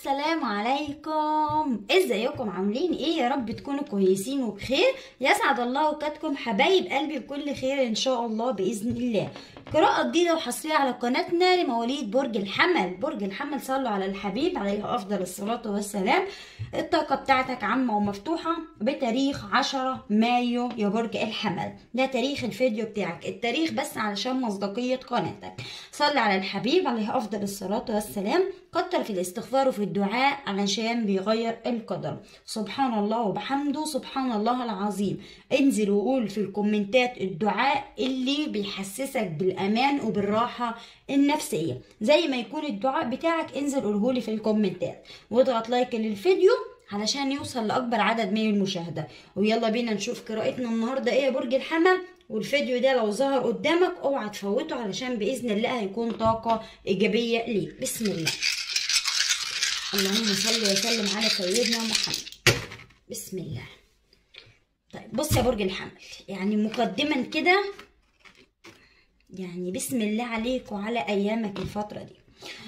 السلام عليكم ازيكم عاملين ايه يا رب تكونوا كويسين وبخير يسعد الله اوقاتكم حبايب قلبي بكل خير ان شاء الله باذن الله قراءة جديدة وحصرية على قناتنا لمواليد برج الحمل برج الحمل صلوا على الحبيب عليه أفضل الصلاة والسلام الطاقة بتاعتك عامة ومفتوحة بتاريخ 10 مايو يا برج الحمل ده تاريخ الفيديو بتاعك التاريخ بس علشان مصداقية قناتك صلي على الحبيب عليه أفضل الصلاة والسلام كتر في الاستغفار وفي الدعاء علشان بيغير القدر سبحان الله وبحمده سبحان الله العظيم انزل وقول في الكومنتات الدعاء اللي بيحسسك بالامان وبالراحه النفسيه زي ما يكون الدعاء بتاعك انزل قولهولي في الكومنتات واضغط لايك للفيديو علشان يوصل لاكبر عدد من المشاهده ويلا بينا نشوف قراءتنا النهارده ايه يا برج الحمل والفيديو ده لو ظهر قدامك اوعى تفوته علشان باذن الله هيكون طاقه ايجابيه ليك بسم الله اللهم صل وسلم على سيدنا محمد بسم الله طيب بص يا برج الحمل يعني مقدما كده يعني بسم الله عليك وعلى ايامك الفتره دي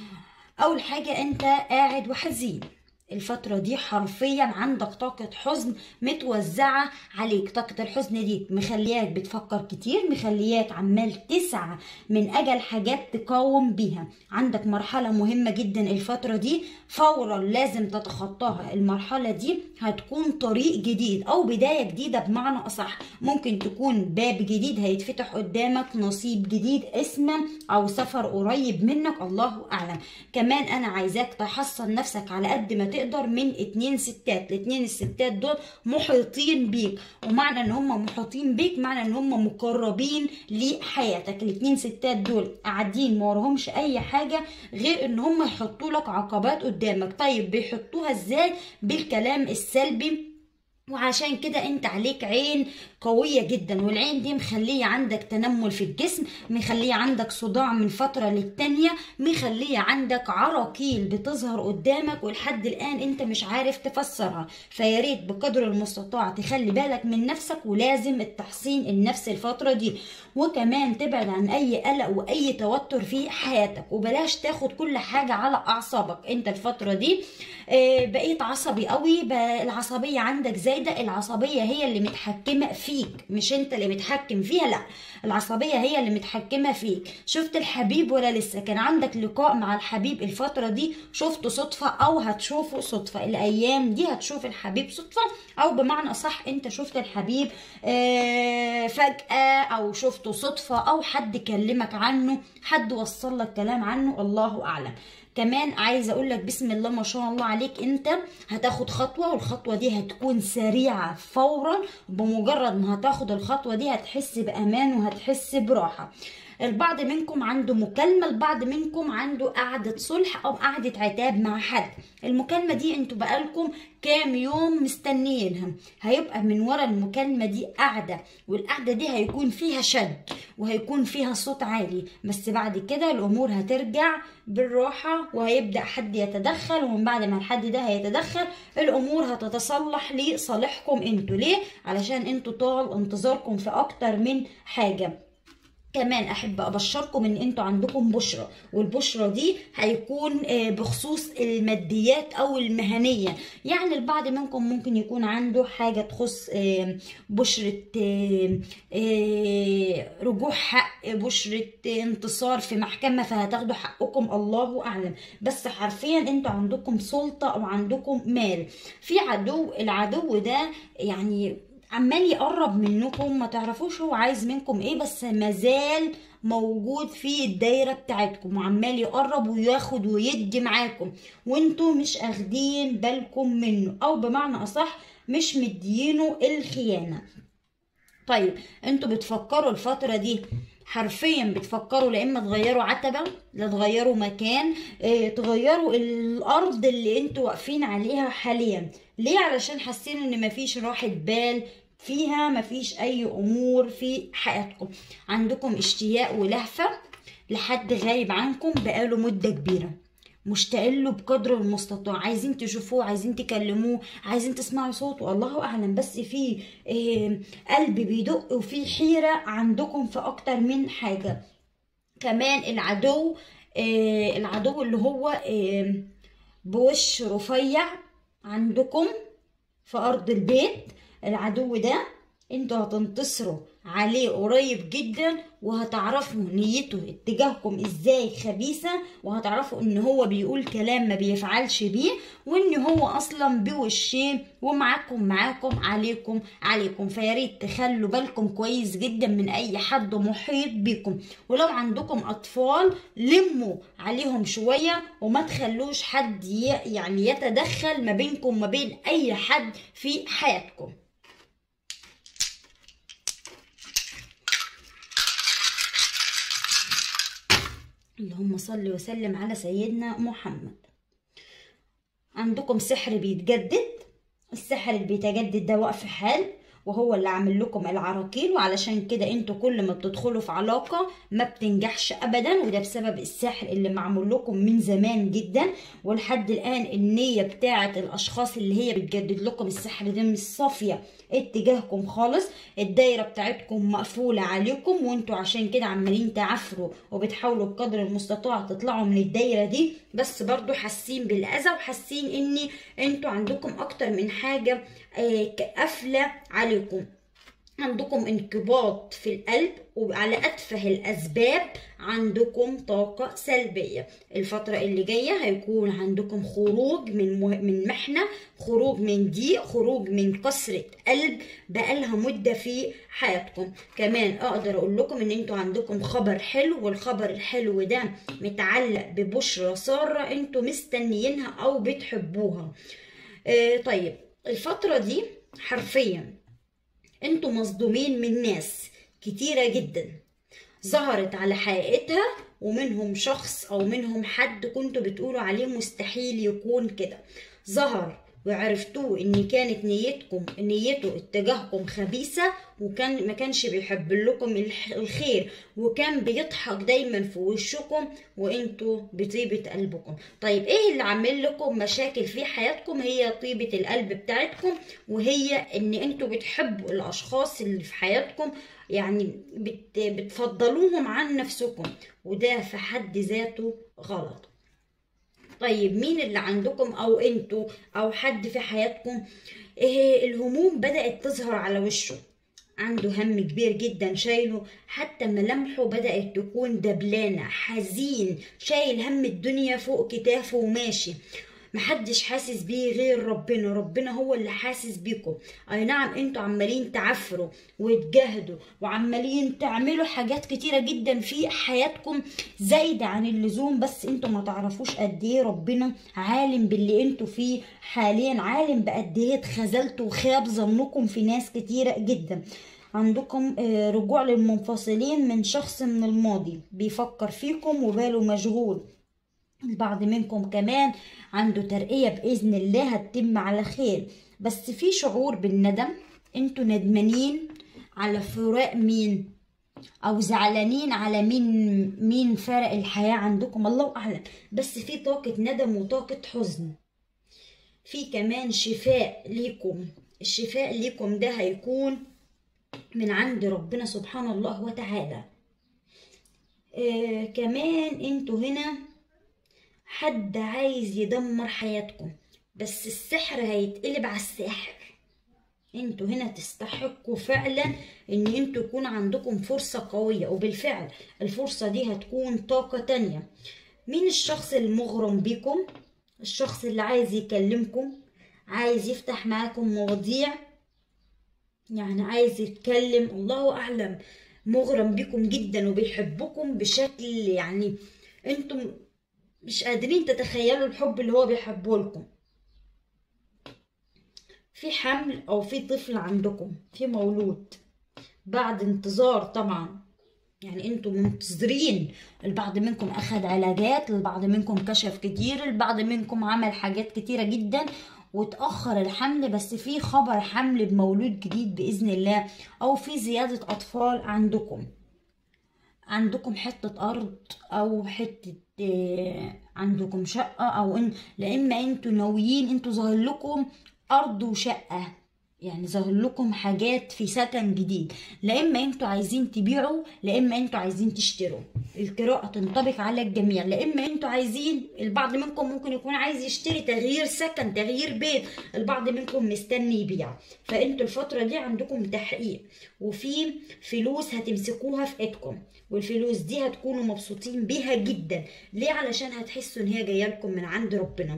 اول حاجه انت قاعد وحزين الفترة دي حرفيا عندك طاقة حزن متوزعة عليك طاقة الحزن دي مخلياك بتفكر كتير مخلياك عمال تسعى من أجل حاجات تقاوم بيها عندك مرحلة مهمة جدا الفترة دي فورا لازم تتخطاها المرحلة دي هتكون طريق جديد أو بداية جديدة بمعنى أصح ممكن تكون باب جديد هيتفتح قدامك نصيب جديد اسمه أو سفر قريب منك الله أعلم كمان أنا عايزاك تحصن نفسك على قد ما تقدر من اتنين ستات الاتنين الستات دول محيطين بيك ومعنى ان هم محيطين بيك معنى ان هم مقربين لحياتك الاتنين ستات دول قاعدين ما وراهمش اي حاجه غير ان هم يحطوا لك عقبات قدامك طيب بيحطوها ازاي بالكلام السلبي وعشان كده انت عليك عين قوية جدا والعين دي مخلية عندك تنمل في الجسم مخلية عندك صداع من فترة للتانية مخلية عندك عراقيل بتظهر قدامك ولحد الآن انت مش عارف تفسرها فياريت بقدر المستطاع تخلي بالك من نفسك ولازم التحصين النفسي الفترة دي وكمان تبعد عن أي قلق وأي توتر في حياتك وبلاش تاخد كل حاجة على أعصابك انت الفترة دي بقيت عصبي قوي العصبية عندك زايدة العصبية هي اللي متحكمة فيك مش انت اللي متحكم فيها لا العصبية هي اللي متحكمة فيك شفت الحبيب ولا لسه كان عندك لقاء مع الحبيب الفترة دي شفته صدفة او هتشوفه صدفة الايام دي هتشوف الحبيب صدفة او بمعنى صح انت شفت الحبيب آه فجأة او شفته صدفة او حد كلمك عنه حد وصل لك كلام عنه الله اعلم كمان عايزه اقول لك بسم الله ما شاء الله عليك انت هتاخد خطوه والخطوه دي هتكون سريعه فورا بمجرد ما هتاخد الخطوه دي هتحس بامان وهتحس براحه البعض منكم عنده مكالمه البعض منكم عنده قعده صلح او قعده عتاب مع حد المكالمه دي انتوا بقالكم كام يوم مستنيينها هيبقى من ورا المكالمه دي قعده والقعده دي هيكون فيها شد وهيكون فيها صوت عالي بس بعد كده الامور هترجع بالراحه وهيبدا حد يتدخل ومن بعد ما الحد ده هيتدخل الامور هتتصلح لصالحكم انتوا ليه علشان انتوا طال انتظاركم في اكتر من حاجه كمان احب ابشركم ان انتوا عندكم بشرة والبشرة دي هيكون بخصوص الماديات او المهنية يعني البعض منكم ممكن يكون عنده حاجة تخص بشرة رجوع حق بشرة انتصار في محكمة فهتاخدوا حقكم الله اعلم بس حرفيا انتوا عندكم سلطة او عندكم مال في عدو العدو ده يعني عمال يقرب منكم ما تعرفوش هو عايز منكم ايه بس مازال موجود في الدايرة بتاعتكم وعمال يقرب وياخد ويدي معاكم وانتوا مش اخدين بالكم منه او بمعنى اصح مش مدينه الخيانة طيب انتوا بتفكروا الفترة دي حرفيا بتفكروا لا اما تغيروا عتبة لا تغيروا مكان اه تغيروا الارض اللي انتوا واقفين عليها حاليا ليه علشان حاسين ان مفيش راحة بال فيها مفيش اي امور في حياتكم عندكم اشتياق ولهفة لحد غايب عنكم بقاله مدة كبيرة مشتاقين له بقدر المستطاع عايزين تشوفوه عايزين تكلموه عايزين تسمعوا صوته الله اعلم بس في إيه قلب بيدق وفي حيره عندكم في اكتر من حاجه كمان العدو إيه العدو اللي هو إيه بوش رفيع عندكم في ارض البيت العدو ده انتوا هتنتصروا عليه قريب جدا وهتعرفوا نيته اتجاهكم ازاي خبيثة وهتعرفوا ان هو بيقول كلام ما بيفعلش بيه وان هو اصلا بوشين ومعاكم معاكم عليكم عليكم فياريت تخلوا بالكم كويس جدا من اي حد محيط بيكم ولو عندكم اطفال لموا عليهم شوية وما تخلوش حد يعني يتدخل ما بينكم وما بين اي حد في حياتكم اللهم صل وسلم على سيدنا محمد عندكم سحر بيتجدد السحر اللي بيتجدد ده وقف حال وهو اللي عامل لكم العراقيل وعلشان كده انتوا كل ما بتدخلوا في علاقة ما بتنجحش ابدا وده بسبب السحر اللي معمول لكم من زمان جدا ولحد الان النية بتاعة الاشخاص اللي هي بتجدد لكم السحر ده مش صافية اتجاهكم خالص الدايرة بتاعتكم مقفولة عليكم وانتوا عشان كده عمالين تعفروا وبتحاولوا بقدر المستطاع تطلعوا من الدايرة دي بس برضو حاسين بالاذى وحاسين ان انتوا عندكم اكتر من حاجة قافلة عليكم عندكم انقباض في القلب وعلى أتفه الأسباب عندكم طاقة سلبية الفترة اللي جاية هيكون عندكم خروج من مه... من محنة خروج من ضيق خروج من كسرة قلب بقالها مدة في حياتكم كمان أقدر أقول لكم إن أنتوا عندكم خبر حلو والخبر الحلو ده متعلق ببشرة سارة أنتوا مستنيينها أو بتحبوها آه طيب الفترة دي حرفيا انتوا مصدومين من ناس كتيرة جدا ظهرت على حقيقتها ومنهم شخص او منهم حد كنتوا بتقولوا عليه مستحيل يكون كده ظهر وعرفتوه ان كانت نيتكم نيته اتجاهكم خبيثة وكان ما كانش بيحب لكم الخير وكان بيضحك دايما في وشكم وانتوا بطيبة قلبكم طيب ايه اللي عامل لكم مشاكل في حياتكم هي طيبة القلب بتاعتكم وهي ان انتوا بتحبوا الاشخاص اللي في حياتكم يعني بت بتفضلوهم عن نفسكم وده في حد ذاته غلط طيب مين اللي عندكم او انتوا او حد في حياتكم إيه الهموم بدأت تظهر على وشه عنده هم كبير جدا شايله حتى ملامحه بدأت تكون دبلانة حزين شايل هم الدنيا فوق كتافه وماشي محدش حاسس بيه غير ربنا ربنا هو اللي حاسس بيكم اي نعم انتوا عمالين تعفروا وتجاهدوا وعمالين تعملوا حاجات كتيرة جدا في حياتكم زايدة عن اللزوم بس انتوا ما تعرفوش قد ايه ربنا عالم باللي انتوا فيه حاليا عالم بقد ايه اتخذلتوا وخاب ظنكم في ناس كتيرة جدا عندكم رجوع للمنفصلين من شخص من الماضي بيفكر فيكم وباله مشغول البعض منكم كمان عنده ترقية بإذن الله هتتم على خير بس في شعور بالندم انتوا ندمانين على فراق مين او زعلانين على مين مين فرق الحياة عندكم الله اعلم بس في طاقة ندم وطاقة حزن في كمان شفاء ليكم الشفاء ليكم ده هيكون من عند ربنا سبحانه الله وتعالى آه كمان انتوا هنا حد عايز يدمر حياتكم بس السحر هيتقلب على الساحر انتوا هنا تستحقوا فعلا ان انتوا يكون عندكم فرصة قوية وبالفعل الفرصة دي هتكون طاقة تانية مين الشخص المغرم بيكم الشخص اللي عايز يكلمكم عايز يفتح معاكم مواضيع يعني عايز يتكلم الله اعلم مغرم بيكم جدا وبيحبكم بشكل يعني انتم مش قادرين تتخيلوا الحب اللي هو بيحبه لكم في حمل او في طفل عندكم في مولود بعد انتظار طبعا يعني انتم منتظرين البعض منكم اخذ علاجات البعض منكم كشف كتير البعض منكم عمل حاجات كتيرة جدا وتأخر الحمل بس في خبر حمل بمولود جديد بإذن الله أو في زيادة أطفال عندكم عندكم حتة أرض أو حتة عندكم شقة أو إن لا إما أنتوا ناويين أنتوا ظاهر لكم أرض وشقة يعني ظهر لكم حاجات في سكن جديد لا اما انتوا عايزين تبيعوا لا اما انتوا عايزين تشتروا القراءة تنطبق على الجميع لا اما انتوا عايزين البعض منكم ممكن يكون عايز يشتري تغيير سكن تغيير بيت البعض منكم مستني يبيع فانتوا الفترة دي عندكم تحقيق وفي فلوس هتمسكوها في ايدكم والفلوس دي هتكونوا مبسوطين بيها جدا ليه علشان هتحسوا ان هي جايه لكم من عند ربنا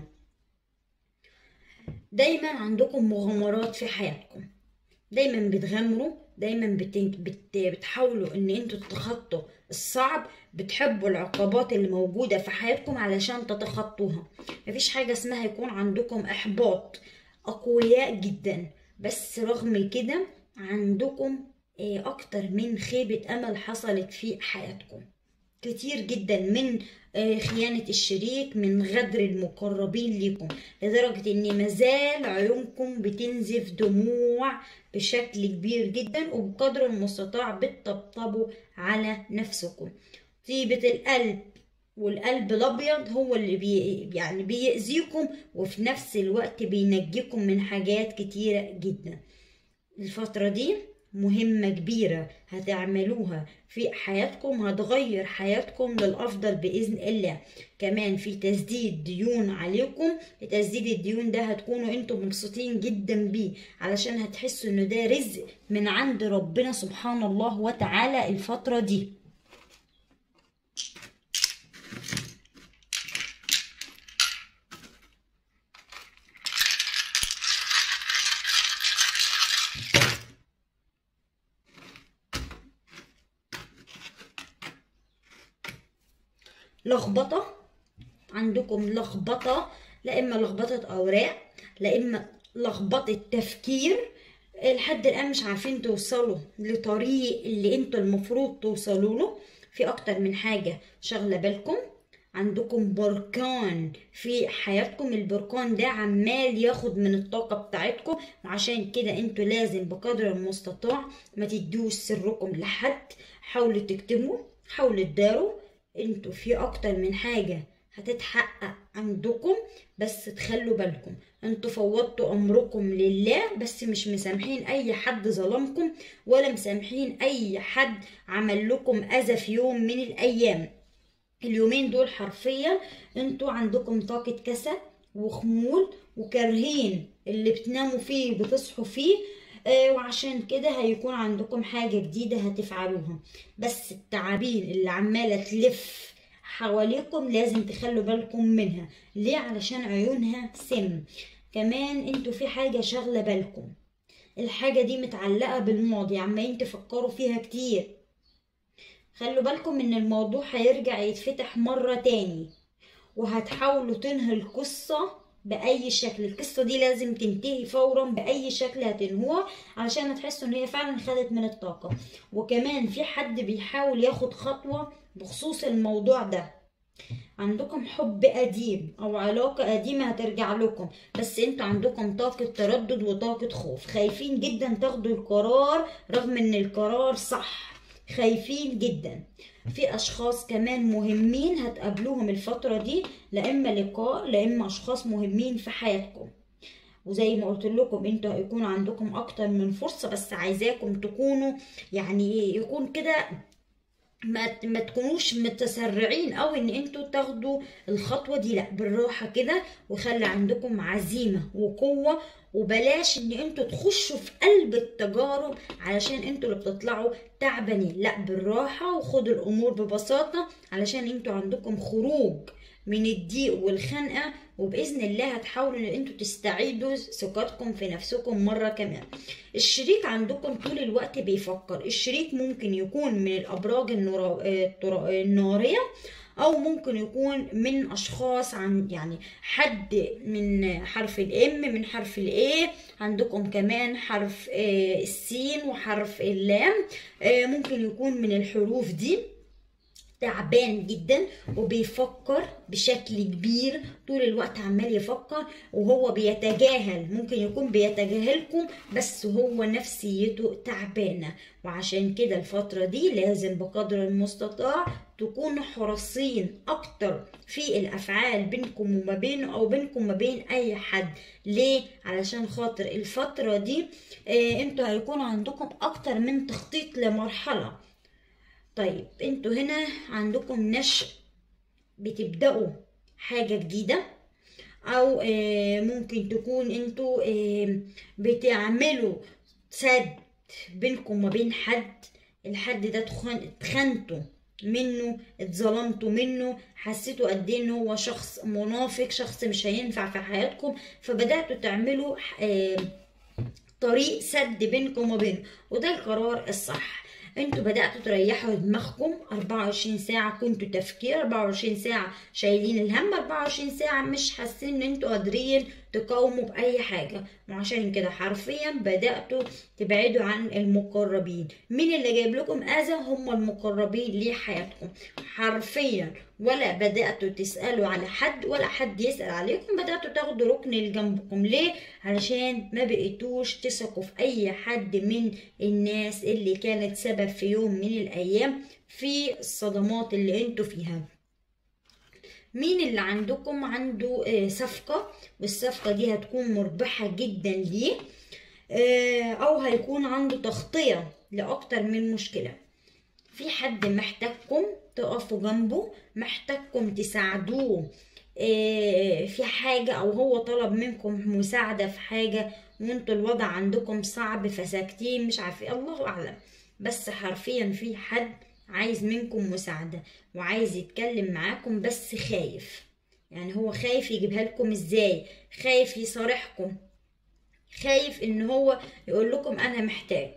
دايما عندكم مغامرات في حياتكم دايما بتغامروا دايما بت... بت... بتحاولوا ان انتوا تتخطوا الصعب بتحبوا العقبات اللي موجودة في حياتكم علشان تتخطوها مفيش حاجة اسمها يكون عندكم احباط اقوياء جدا بس رغم كده عندكم اكتر من خيبة امل حصلت في حياتكم كتير جدا من خيانة الشريك من غدر المقربين ليكم لدرجة ان مازال عيونكم بتنزف دموع بشكل كبير جدا وبقدر المستطاع بتطبطبوا على نفسكم طيبة القلب والقلب الابيض هو اللي بي يعني بيأذيكم وفي نفس الوقت بينجيكم من حاجات كتيرة جدا الفترة دي مهمة كبيرة هتعملوها في حياتكم هتغير حياتكم للأفضل بإذن الله كمان في تسديد ديون عليكم تسديد الديون ده هتكونوا انتم مبسوطين جدا بيه علشان هتحسوا ان ده رزق من عند ربنا سبحانه الله وتعالى الفترة دي لخبطة عندكم لخبطة لا إما لخبطة أوراق لا إما لخبطة تفكير لحد الآن مش عارفين توصلوا لطريق اللي انتوا المفروض توصلوا له في أكتر من حاجة شغلة بالكم عندكم بركان في حياتكم البركان ده عمال ياخد من الطاقة بتاعتكم وعشان كده انتوا لازم بقدر المستطاع ما تدوش سركم لحد حاولوا تكتموا حاولوا تداروا انتوا في اكتر من حاجة هتتحقق عندكم بس تخلوا بالكم انتوا فوضتوا امركم لله بس مش مسامحين اي حد ظلمكم ولا مسامحين اي حد عمل لكم اذى في يوم من الايام اليومين دول حرفيا انتوا عندكم طاقة كسل وخمول وكارهين اللي بتناموا فيه بتصحوا فيه آه وعشان كده هيكون عندكم حاجة جديدة هتفعلوها بس التعابين اللي عمالة تلف حواليكم لازم تخلوا بالكم منها ليه علشان عيونها سم كمان انتوا في حاجة شاغلة بالكم الحاجة دي متعلقة بالماضي عمالين تفكروا فيها كتير خلوا بالكم ان الموضوع هيرجع يتفتح مرة تاني وهتحاولوا تنهي القصة بأي شكل القصة دي لازم تنتهي فورا بأي شكل هتنهوها علشان تحسوا ان هي فعلا خدت من الطاقة وكمان في حد بيحاول ياخد خطوة بخصوص الموضوع ده عندكم حب قديم او علاقة قديمة هترجع لكم بس انتوا عندكم طاقة تردد وطاقة خوف خايفين جدا تاخدوا القرار رغم ان القرار صح خايفين جدا في اشخاص كمان مهمين هتقابلوهم الفتره دي لا اما لقاء لا اما اشخاص مهمين في حياتكم وزي ما قلت لكم انتوا هيكون عندكم اكتر من فرصه بس عايزاكم تكونوا يعني ايه يكون كده ما ما تكونوش متسرعين او ان انتوا تاخدوا الخطوه دي لا بالراحه كده وخلي عندكم عزيمه وقوه وبلاش ان انتوا تخشوا في قلب التجارب علشان انتوا اللي بتطلعوا تعبانين لا بالراحه وخدوا الامور ببساطه علشان انتوا عندكم خروج من الضيق والخنقه وباذن الله هتحاولوا ان انتوا تستعيدوا ثقتكم في نفسكم مره كمان الشريك عندكم طول الوقت بيفكر الشريك ممكن يكون من الابراج الناريه او ممكن يكون من اشخاص عن يعني حد من حرف الام من حرف الاي عندكم كمان حرف السين وحرف اللام ممكن يكون من الحروف دي تعبان جدا وبيفكر بشكل كبير طول الوقت عمال يفكر وهو بيتجاهل ممكن يكون بيتجاهلكم بس هو نفسيته تعبانة وعشان كده الفترة دي لازم بقدر المستطاع تكونوا حريصين اكتر في الافعال بينكم وما بينه او بينكم وما بين اي حد ليه علشان خاطر الفترة دي آه انتوا هيكون عندكم اكتر من تخطيط لمرحلة طيب انتوا هنا عندكم نشء بتبدأوا حاجة جديدة او آه ممكن تكون انتوا آه بتعملوا سد بينكم وما بين حد الحد ده اتخنتوا منه اتظلمتوا منه حسيتوا قد ايه ان هو شخص منافق شخص مش هينفع في حياتكم فبداتوا تعملوا آه طريق سد بينكم وبينه وده القرار الصح انتوا بدأتوا تريحوا دماغكم 24 ساعة كنتوا تفكير 24 ساعة شايلين الهم 24 ساعة مش حاسين ان انتوا قادرين تقاوموا بأي حاجة وعشان كده حرفيا بدأتوا تبعدوا عن المقربين مين اللي جايب لكم أذى هم المقربين لحياتكم حرفيا ولا بدأتوا تسألوا على حد ولا حد يسأل عليكم بدأتوا تاخدوا ركن لجنبكم ليه؟ علشان ما بقيتوش تثقوا في أي حد من الناس اللي كانت سبب في يوم من الأيام في الصدمات اللي انتوا فيها مين اللي عندكم عنده صفقة والصفقة دي هتكون مربحة جدا ليه أو هيكون عنده تغطية لأكتر من مشكلة في حد محتاجكم تقفوا جنبه محتاجكم تساعدوه في حاجة أو هو طلب منكم مساعدة في حاجة وانتوا الوضع عندكم صعب فساكتين مش عارفين الله أعلم بس حرفيا في حد عايز منكم مساعدة وعايز يتكلم معاكم بس خايف يعني هو خايف يجيبها لكم ازاي خايف يصارحكم خايف ان هو يقول لكم انا محتاج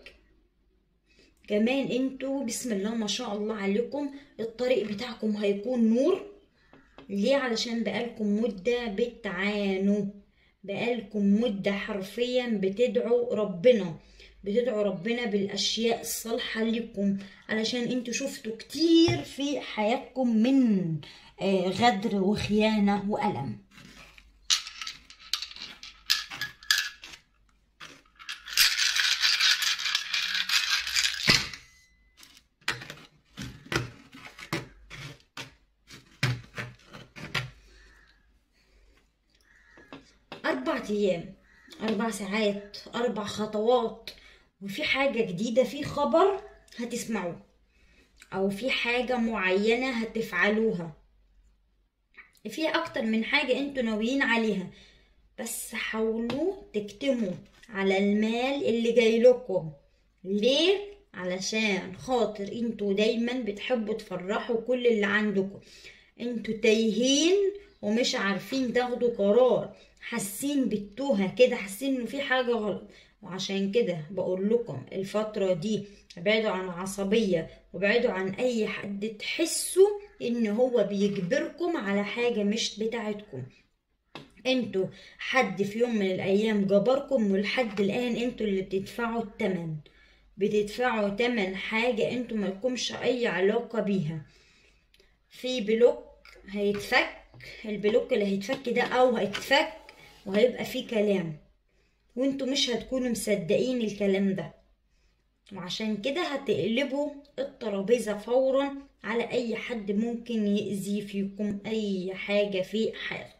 كمان انتوا بسم الله ما شاء الله عليكم الطريق بتاعكم هيكون نور ليه علشان بقالكم مدة بتعانوا بقالكم مدة حرفيا بتدعوا ربنا بتدعوا ربنا بالاشياء الصالحه لكم علشان انتوا شفتوا كتير في حياتكم من غدر وخيانه والم أربع أيام أربع ساعات أربع خطوات وفي حاجة جديدة في خبر هتسمعوه أو في حاجة معينة هتفعلوها في أكتر من حاجة انتوا ناويين عليها بس حاولوا تكتموا على المال اللي جاي لكم ليه؟ علشان خاطر انتوا دايما بتحبوا تفرحوا كل اللي عندكم انتوا تايهين ومش عارفين تاخدوا قرار حاسين بالتوهة كده حاسين انه في حاجة غلط وعشان كده بقول لكم الفترة دي ابعدوا عن عصبية وابعدوا عن اي حد تحسوا ان هو بيجبركم على حاجة مش بتاعتكم انتوا حد في يوم من الايام جبركم ولحد الان انتوا اللي بتدفعوا التمن بتدفعوا تمن حاجة انتوا ملكمش اي علاقة بيها في بلوك هيتفك البلوك اللي هيتفك ده او هيتفك وهيبقى فيه كلام وانتوا مش هتكونوا مصدقين الكلام ده وعشان كده هتقلبوا الترابيزة فورا على اي حد ممكن يأذي فيكم اي حاجة في حياتكم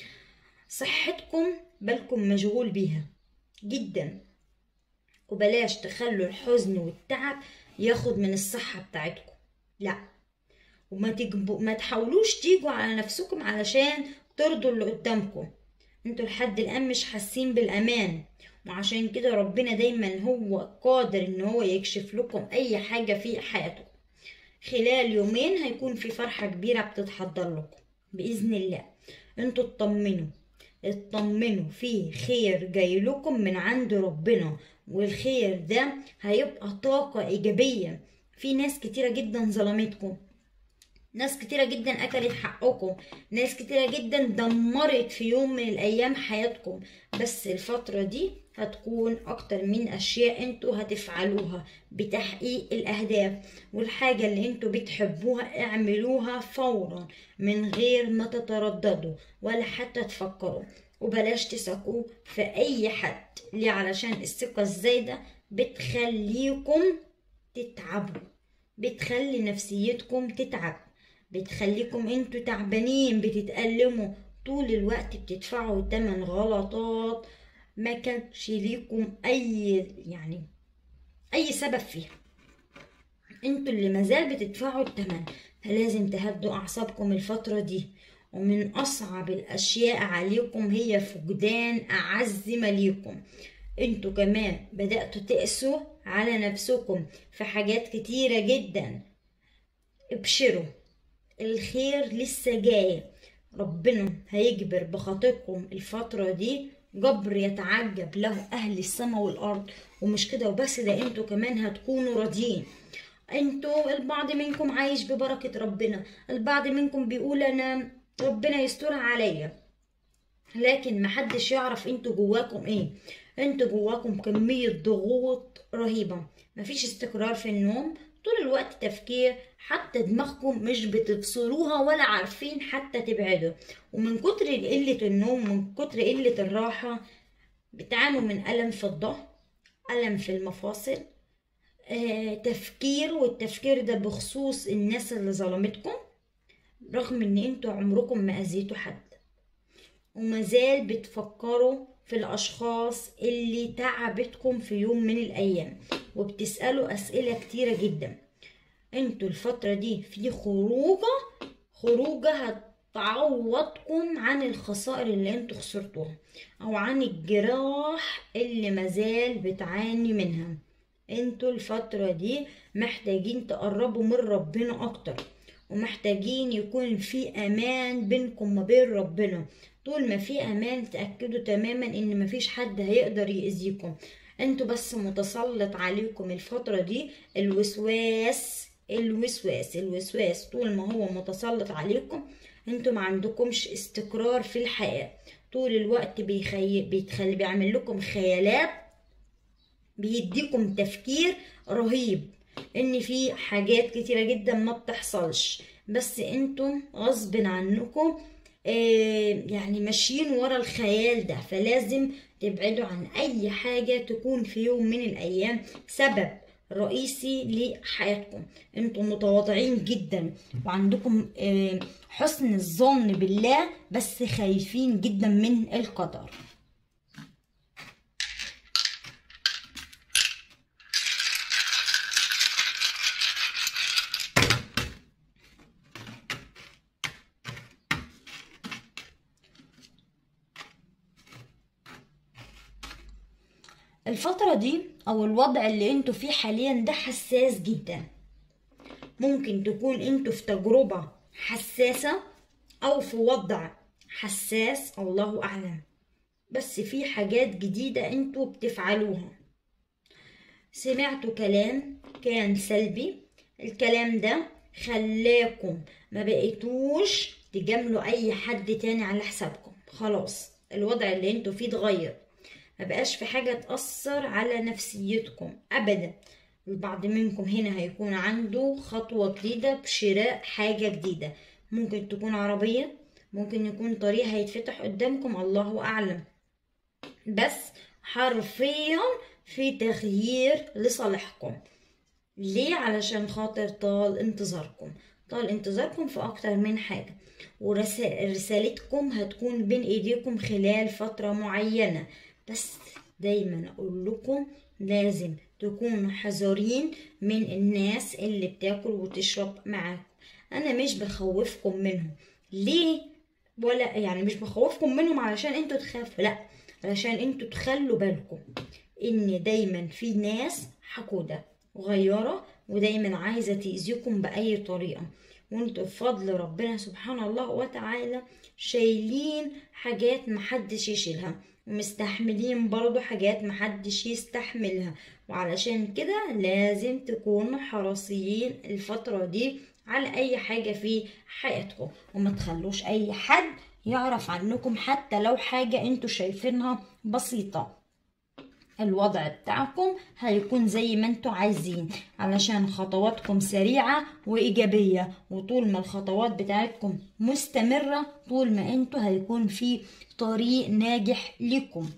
صحتكم بالكم مشغول بيها جدا وبلاش تخلوا الحزن والتعب ياخد من الصحة بتاعتكم لا وما تجبو ما تحاولوش تيجوا على نفسكم علشان ترضوا اللي قدامكم انتوا لحد الان مش حاسين بالامان وعشان كده ربنا دايما هو قادر ان هو يكشف لكم اي حاجة في حياتكم خلال يومين هيكون في فرحة كبيرة بتتحضر لكم بإذن الله انتوا اطمنوا اطمنوا في خير جاي لكم من عند ربنا والخير ده هيبقى طاقة إيجابية في ناس كتيرة جدا ظلمتكم ناس كتيرة جدا أكلت حقكم ناس كتيرة جدا دمرت في يوم من الأيام حياتكم بس الفترة دي هتكون أكتر من أشياء انتوا هتفعلوها بتحقيق الأهداف والحاجة اللي انتوا بتحبوها اعملوها فورا من غير ما تترددوا ولا حتى تفكروا وبلاش تثقوا في أي حد ليه علشان الثقة الزايدة بتخليكم تتعبوا بتخلي نفسيتكم تتعب بتخليكم انتوا تعبانين بتتألموا طول الوقت بتدفعوا تمن غلطات ما كانش ليكم اي يعني اي سبب فيها انتوا اللي مازال بتدفعوا التمن فلازم تهدوا اعصابكم الفترة دي ومن اصعب الاشياء عليكم هي فقدان اعز ما ليكم انتوا كمان بدأتوا تقسوا على نفسكم في حاجات كتيرة جدا ابشروا الخير لسه جاي ربنا هيجبر بخاطركم الفترة دي جبر يتعجب له أهل السماء والأرض ومش كده وبس ده انتوا كمان هتكونوا راضيين انتوا البعض منكم عايش ببركة ربنا البعض منكم بيقول انا ربنا يسترها عليا لكن محدش يعرف انتوا جواكم ايه انتوا جواكم كمية ضغوط رهيبة مفيش استقرار في النوم طول الوقت تفكير حتى دماغكم مش بتفصلوها ولا عارفين حتى تبعدوا ومن كتر قلة النوم من كتر قلة الراحة بتعانوا من ألم في الظهر ألم في المفاصل آه، تفكير والتفكير ده بخصوص الناس اللي ظلمتكم رغم ان انتوا عمركم ما اذيتوا حد ومازال بتفكروا في الاشخاص اللي تعبتكم في يوم من الايام وبتسألوا اسئلة كتيرة جدا انتوا الفترة دي في خروجة خروجة هتعوضكم عن الخسائر اللي انتوا خسرتوها او عن الجراح اللي مازال بتعاني منها انتوا الفترة دي محتاجين تقربوا من ربنا اكتر ومحتاجين يكون في امان بينكم وما بين ربنا طول ما في امان تأكدوا تماما ان مفيش حد هيقدر يأذيكم انتوا بس متسلط عليكم الفترة دي الوسواس الوسواس الوسواس طول ما هو متسلط عليكم انتوا ما عندكمش استقرار في الحياة طول الوقت بيخي... بيتخلي بيعمل لكم خيالات بيديكم تفكير رهيب ان في حاجات كتيرة جدا ما بتحصلش بس انتم غصب عنكم آه يعني ماشيين ورا الخيال ده فلازم تبعدوا عن اي حاجة تكون في يوم من الايام سبب رئيسي لحياتكم انتم متواضعين جدا وعندكم آه حسن الظن بالله بس خايفين جدا من القدر الفترة دي أو الوضع اللي انتوا فيه حاليا ده حساس جدا ممكن تكون انتوا في تجربة حساسة أو في وضع حساس الله أعلم بس في حاجات جديدة انتوا بتفعلوها سمعتوا كلام كان سلبي الكلام ده خلاكم ما بقيتوش تجاملوا أي حد تاني على حسابكم خلاص الوضع اللي انتوا فيه اتغير ما بقاش في حاجة تأثر على نفسيتكم أبدا البعض منكم هنا هيكون عنده خطوة جديدة بشراء حاجة جديدة ممكن تكون عربية ممكن يكون طريق هيتفتح قدامكم الله أعلم بس حرفيا في تغيير لصالحكم ليه علشان خاطر طال انتظاركم طال انتظاركم في أكتر من حاجة ورسالتكم هتكون بين ايديكم خلال فترة معينة بس دايما اقول لكم لازم تكونوا حذرين من الناس اللي بتاكل وتشرب معاكم انا مش بخوفكم منهم ليه ولا يعني مش بخوفكم منهم علشان انتوا تخافوا لا علشان انتوا تخلوا بالكم ان دايما في ناس حقودة وغيرة ودايما عايزة تأذيكم بأي طريقة وانتوا بفضل ربنا سبحانه الله وتعالى شايلين حاجات محدش يشيلها ومستحملين برضو حاجات محدش يستحملها وعلشان كده لازم تكونوا حريصين الفترة دي على اي حاجة في حياتكم وما تخلوش اي حد يعرف عنكم حتى لو حاجة انتوا شايفينها بسيطة الوضع بتاعكم هيكون زي ما انتوا عايزين علشان خطواتكم سريعة وإيجابية وطول ما الخطوات بتاعتكم مستمرة طول ما انتوا هيكون في طريق ناجح لكم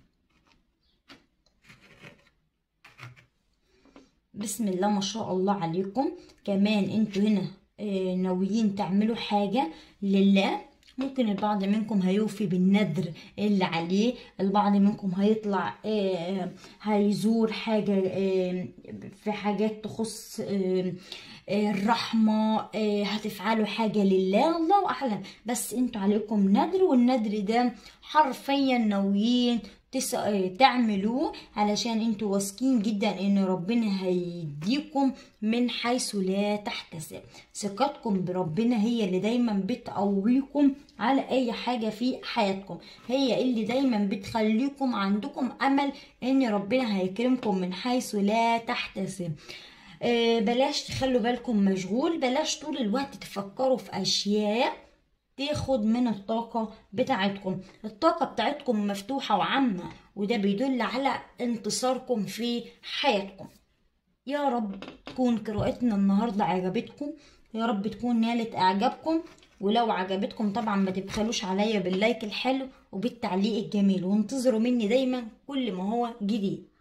بسم الله ما شاء الله عليكم كمان انتوا هنا آه، ناويين تعملوا حاجة لله ممكن البعض منكم هيوفي بالنذر اللي عليه البعض منكم هيطلع آه، هيزور حاجة آه، في حاجات تخص آه، آه، الرحمة آه، هتفعلوا حاجة لله الله أعلم بس انتوا عليكم نذر والنذر ده حرفيا ناويين تس... آه، تعملوه علشان انتوا واثقين جدا ان ربنا هيديكم من حيث لا تحتسب ثقتكم بربنا هي اللي دايما بتقويكم على اي حاجة في حياتكم هي اللي دايما بتخليكم عندكم امل ان ربنا هيكرمكم من حيث لا تحتسب آه، بلاش تخلوا بالكم مشغول بلاش طول الوقت تفكروا في اشياء تاخد من الطاقة بتاعتكم الطاقة بتاعتكم مفتوحة وعامة وده بيدل على انتصاركم في حياتكم يا رب تكون قراءتنا النهاردة عجبتكم يا رب تكون نالت اعجابكم ولو عجبتكم طبعا ما تبخلوش عليا باللايك الحلو وبالتعليق الجميل وانتظروا مني دايما كل ما هو جديد